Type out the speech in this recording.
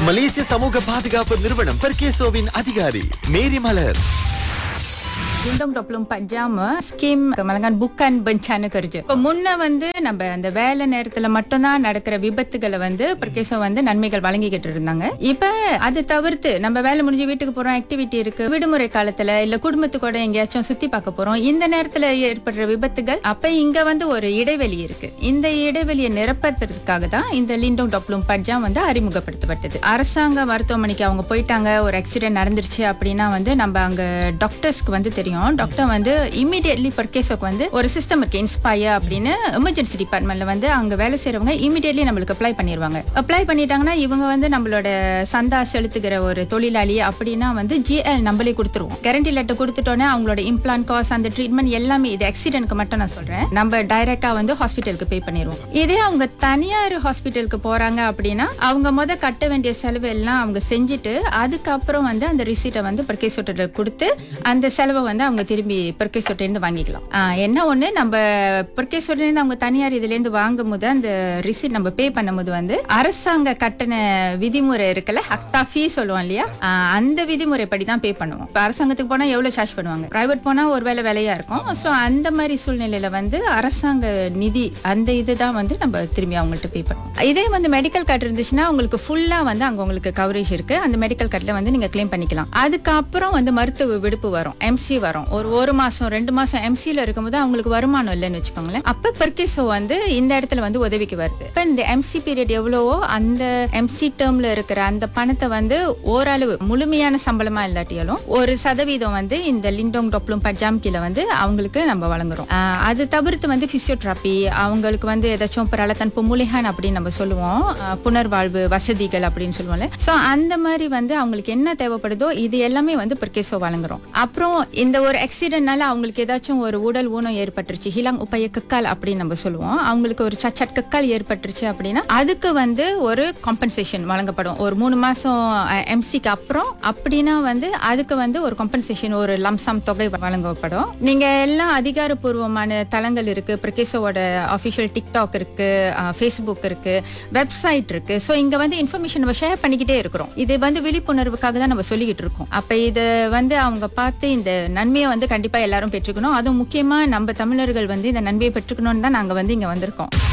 மலேசிய சமூக பாதுகாப்பு நிறுவனம் பெர்கேசோவின் அதிகாரி மேரி மலர் Undang 24 jam ஸ்கீம் கமலங்கான் புக்கன் பெஞ்சான கருஜு இப்போ முன்ன வந்து நம்ம அந்த வேலை நேரத்துல மட்டும்தான் நடக்கிற விபத்துகளை வந்து பிரகேசம் வந்து நன்மைகள் வழங்கிக்கிட்டு இருந்தாங்க இப்ப அது தவிர்த்து நம்ம வேலை முடிஞ்சு வீட்டுக்கு போறோம் ஆக்டிவிட்டி இருக்கு விடுமுறை காலத்துல இல்ல குடும்பத்துக்கூட எங்கேயாச்சும் சுத்தி பார்க்க போறோம் இந்த நேரத்துல ஏற்படுற விபத்துகள் அப்ப இங்க வந்து ஒரு இடைவெளி இருக்கு இந்த இடைவெளியை நிரப்பறதுக்காக தான் இந்த லிண்டோங் டொப்ளும் பட்ஜாம் வந்து அறிமுகப்படுத்தப்பட்டது அரசாங்க மருத்துவமனைக்கு அவங்க போயிட்டாங்க ஒரு ஆக்சிடென்ட் நடந்துருச்சு அப்படின்னா வந்து நம்ம அங்க டாக்டர்ஸ்க்கு வந்து தெரியும் டாக்டர் வந்து இமீடியட்லி பர்கேஸோக்கு வந்து ஒரு சிஸ்டம் இருக்கு இன்ஸ்பயர் அப்படின்னு எமர்ஜென்சி டிபார்ட்மெண்ட்ல வந்து அங்க வேலை செய்றவங்க இமீடியட்லி நம்மளுக்கு அப்ளை பண்ணிடுவாங்க அப்ளை பண்ணிட்டாங்கன்னா இவங்க வந்து நம்மளோட சந்தா செலுத்துகிற ஒரு தொழிலாளி அப்படின்னா வந்து ஜிஎல் நம்மளே கொடுத்துருவோம் கேரண்டி லெட்டர் கொடுத்துட்டோன்னே அவங்களோட இம்ப்ளான் காஸ்ட் அந்த ட்ரீட்மெண்ட் எல்லாமே இது ஆக்சிடென்ட்க்கு மட்டும் நான் சொல்றேன் நம்ம டைரக்டா வந்து ஹாஸ்பிட்டலுக்கு பே பண்ணிடுவோம் இதே அவங்க தனியார் ஹாஸ்பிட்டலுக்கு போறாங்க அப்படின்னா அவங்க முத கட்ட வேண்டிய செலவு எல்லாம் அவங்க செஞ்சுட்டு அதுக்கப்புறம் வந்து அந்த ரிசீட்டை வந்து பர்கேசோட்ட கொடுத்து அந்த செலவை வந்து அவங்க திரும்பி பர்கேசோட்டேருந்து வாங்கிக்கலாம் ஆஹ் என்ன ஒண்ணு நம்ம பர்கேசோட்டேருந்து அவங்க தனியார் இதுல இருந்து வாங்கும் போது அந்த ரிசீட் நம்ம பே பண்ணும்போது வந்து அரசாங்க கட்டண விதிமுறை இருக்குல்ல அக்தா ஃபீ சொல்லுவோம் இல்லையா ஆஹ் அந்த விதிமுறைப்படி தான் பே பண்ணுவோம் இப்ப அரசாங்கத்துக்கு போனா எவ்வளவு சார்ஜ் பண்ணுவாங்க பிரைவேட் போனா ஒருவேளை விலையா இருக்கும் சோ அந்த மாதிரி சூழ்நிலையில வந்து அரசாங்க நிதி அந்த இதுதான் வந்து நம்ம திரும்பி அவங்கள்ட்ட பே பண்ணுவோம் இதே வந்து மெடிக்கல் கார்டு இருந்துச்சுன்னா உங்களுக்கு ஃபுல்லா வந்து அங்க உங்களுக்கு கவரேஜ் இருக்கு அந்த மெடிக்கல் கார்டுல வந்து நீங்க கிளைம் பண்ணிக்கலாம் அதுக்கப்புறம் வந்து மருத்துவ விடுப்பு வரும் எம்சி வரும் ஒரு ஒரு மாசம் ரெண்டு மாசம் எம்சில இருக்கும்போது அவங்களுக்கு வருமானம் இல்லைன்னு வச்சுக்கோங்களேன் அப்ப பெர்கேசோ வந்து இந்த இடத்துல வந்து உதவிக்கு வருது இப்ப இந்த எம்சி பீரியட் எவ்வளவோ அந்த எம்சி டேர்ம்ல இருக்கிற அந்த பணத்தை வந்து ஓரளவு முழுமையான சம்பளமா இல்லாட்டியாலும் ஒரு சதவீதம் வந்து இந்த லிண்டோங் டொப்ளும் பஜாம் கீழ வந்து அவங்களுக்கு நம்ம வழங்குறோம் ஆஹ் அது தவிர்த்து வந்து பிசியோதெரப்பி அவங்களுக்கு வந்து ஏதாச்சும் பிரலத்தன் பொமுலிஹான் அப்படின்னு நம்ம சொல்லுவோம் ஆஹ் புனர்வாழ்வு வசதிகள் அப்படின்னு சொல்லுவோம்ல சோ அந்த மாதிரி வந்து அவங்களுக்கு என்ன தேவைப்படுதோ இது எல்லாமே வந்து பெர்கேசோ வழங்குறோம் அப்புறம் இந்த ஒரு ஆக்சிடென்ட்னால அவங்களுக்கு ஏதாச்சும் ஒரு உடல் ஊனம் ஏற்பட்டுருச்சு ஹிலாங் உப்பைய கக்கால் அப்படின்னு நம்ம சொல்லுவோம் அவங்களுக்கு ஒரு சச்சட் கக்கால் ஏற்பட்டுருச்சு அப்படின்னா அதுக்கு வந்து ஒரு காம்பன்சேஷன் வழங்கப்படும் ஒரு மூணு மாசம் எம்சிக்கு அப்புறம் அப்படின்னா வந்து அதுக்கு வந்து ஒரு காம்பன்சேஷன் ஒரு லம்சம் தொகை வழங்கப்படும் நீங்க எல்லாம் அதிகாரப்பூர்வமான தளங்கள் இருக்கு பிரகேசோட அஃபிஷியல் டிக்டாக் இருக்கு ஃபேஸ்புக் இருக்கு வெப்சைட் இருக்கு ஸோ இங்க வந்து இன்ஃபர்மேஷன் நம்ம ஷேர் பண்ணிக்கிட்டே இருக்கிறோம் இது வந்து விழிப்புணர்வுக்காக தான் நம்ம சொல்லிக்கிட்டு இருக்கோம் அப்ப இது வந்து அவங்க பார்த்து இந்த நன்மையை வந்து கண்டிப்பா எல்லாரும் பெற்றுக்கணும் அதுவும் முக்கியமா நம்ம தமிழர்கள் வந்து இந்த நன்மையை பெற்றுக்கணும்னு தான் நாங்க வந்து இங்க வந்திருக்கோம்